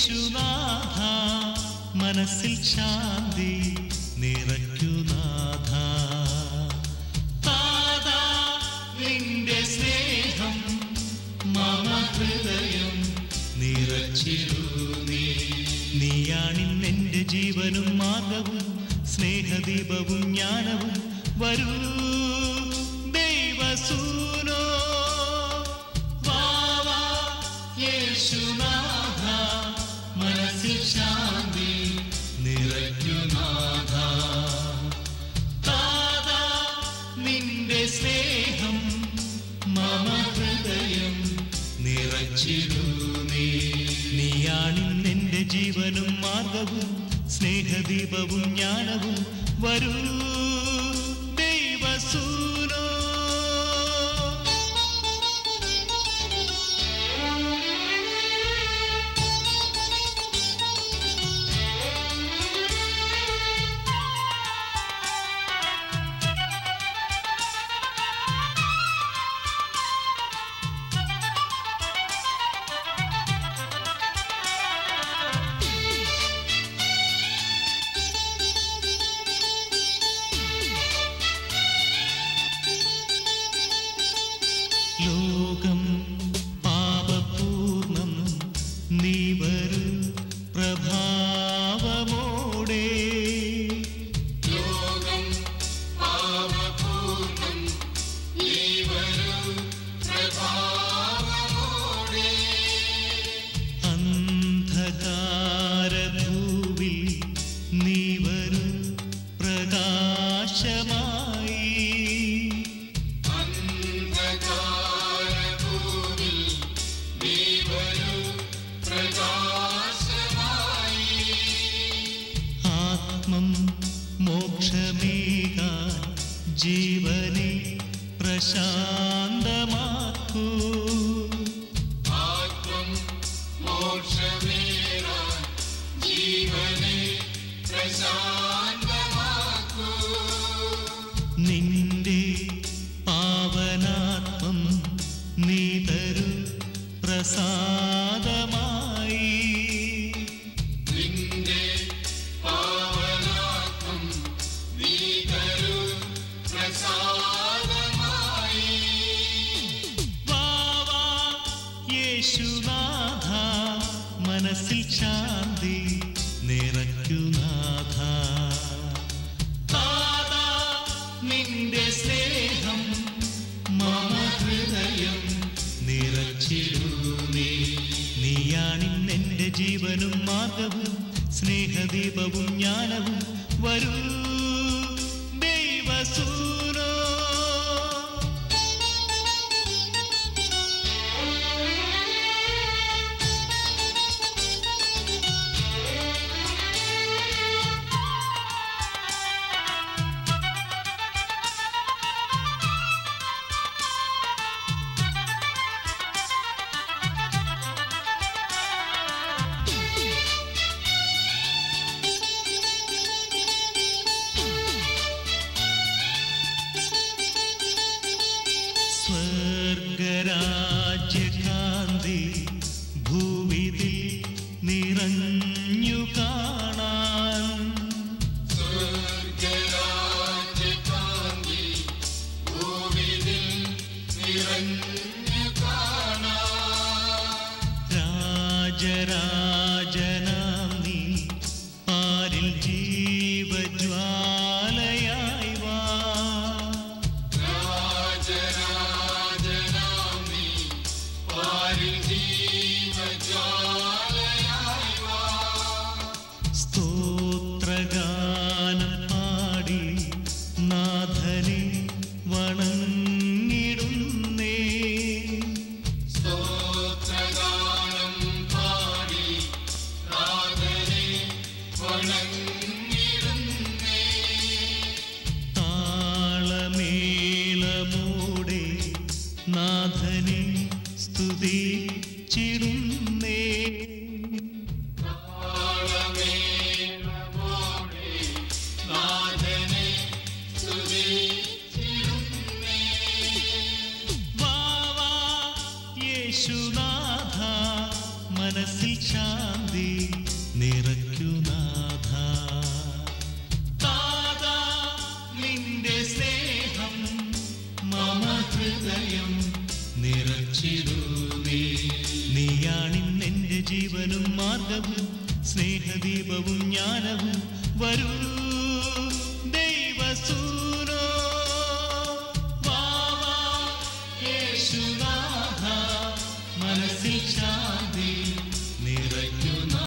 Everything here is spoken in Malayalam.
യേശുനാഥ മനസ്സിൽ ശാന്തി നിറയ്ക്കുനാഥ താതാ നിന്റെ സ്നേഹം മമ ഹൃദയം നിറച്ചിടൂ നീ നീയാണിന്നെന്റെ ജീവനും മാർഗവും സ്നേഹദീപവും ജ്ഞാനവും വരൂ ദൈവസൂനോ വാവാ യേശുനാഥ മനസ്സിൽ ശാന്തി നിറയ്ക്കുനാഥ താതാ നിന്റെ സ്നേഹം മമ ഹൃദയം നിറച്ചിടൂ നീ നീയാണിന്നെന്റെ ജീവനും മാർഗവും സ്നേഹദീപവും ജ്ഞാനവും വരൂ ദൈവസൂനോ ലോകം പാപപൂർണം നീ വരൂ പ്രഭാവമോടെ ലോകം പാപപൂർണ്ണം നീ വരൂ പ്രഭാവമോടെ അന്ധകാരഭൂവിൽ നീ വരൂ പ്രകാശമായി അന്ധകാരഭൂമിൽ നീ വരൂ പ്രകാശമായി ആത്മം മോക്ഷമേകാൻ ജീവനെ പ്രശാന്തമാക്കൂ ആത്മം മോക്ഷമേറാൻ ജീവനെ പ്രശാന്തമാക്കൂ നിന്റെ പാവനാത്മം നീ തരൂ പ്രസാദമായി നിന്റെ പാവനാത്മം നീ തരൂ പ്രസാദമായി വാവാ യേശുനാഥ മനസ്സിൽ ശാന്തി നിറയ്ക്കുനാഥ താതാ നിന്റെ സ്നേഹം മമ ഹൃദയം നിറച്ചിടൂ നീ നീയാണിന്നെന്റെ ജീവനും മാർഗവും സ്നേഹദീപവും ജ്ഞാനവും വരൂ ദൈവസൂനോ സ്വർഗരാജ്യകാന്തി ഭൂവിതിൽ നിറഞ്ഞു കാണാൻ സ്വർഗരാജ്യകാന്തി ഭൂമിയിൽ നിറഞ്ഞു കാണാം രാജരാജനാം നീ പാരിൽ ജീവജ്വാലയായി വാ രാജരാജനാമി പാരിൽ ജീവജ്വാലയായി വാ സ്തോത്രഗാനം പാടി നാഥനെ വണങ്ങിടുന്നേ സ്തോത്രഗാനം പാടി നാഥനെ വണങ്ങിടുന്നേ താളമേളമോടെ നാഥനെ സ്തുതിച്ചിടുന്നേ താളമേളമോടെ നാഥനെ സ്തുതിച്ചിടുന്നേ വാവാ യേശുനാഥ മനസ്സിൽ ശാന്തി ഹൃദയം നിറച്ചിടൂമേ നീയാണിന്നെന്റെ ജീവനും മാർഗവും സ്നേഹദീപവും ജ്ഞാനവും വരൂ ദൈവസൂനോ വാ വാ യേശുനാഥ മനസ്സിൽ ശാ